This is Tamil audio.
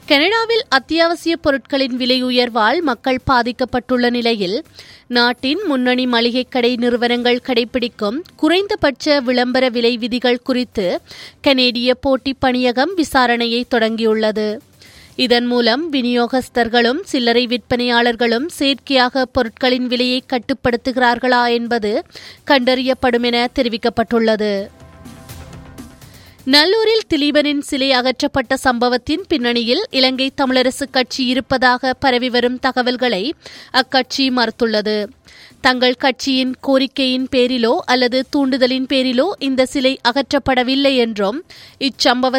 கனடாவில் அத்தியாவசிய பொருட்களின் விலை உயர்வால் மக்கள் பாதிக்கப்பட்டுள்ள நிலையில் நாட்டின் முன்னணி மளிகை கடை நிறுவனங்கள் கடைபிடிக்கும் குறைந்தபட்ச விளம்பர விலை விதிகள் குறித்து கனேடிய போட்டி பணியகம் விசாரணையை தொடங்கியுள்ளது இதன் மூலம் விநியோகஸ்தர்களும் சில்லறை விற்பனையாளர்களும் செயற்கையாக பொருட்களின் விலையை கட்டுப்படுத்துகிறார்களா என்பது கண்டறியப்படும் என தெரிவிக்கப்பட்டுள்ளது நல்லூரில் திலீபனின் சிலை அகற்றப்பட்ட சம்பவத்தின் பின்னணியில் இலங்கை தமிழரசு கட்சி இருப்பதாக பரவி வரும் தகவல்களை அக்கட்சி மறுத்துள்ளது தங்கள் கட்சியின் கோரிக்கையின் பேரிலோ அல்லது தூண்டுதலின் பேரிலோ இந்த சிலை அகற்றப்படவில்லை என்றும் இச்சம்பவத்தை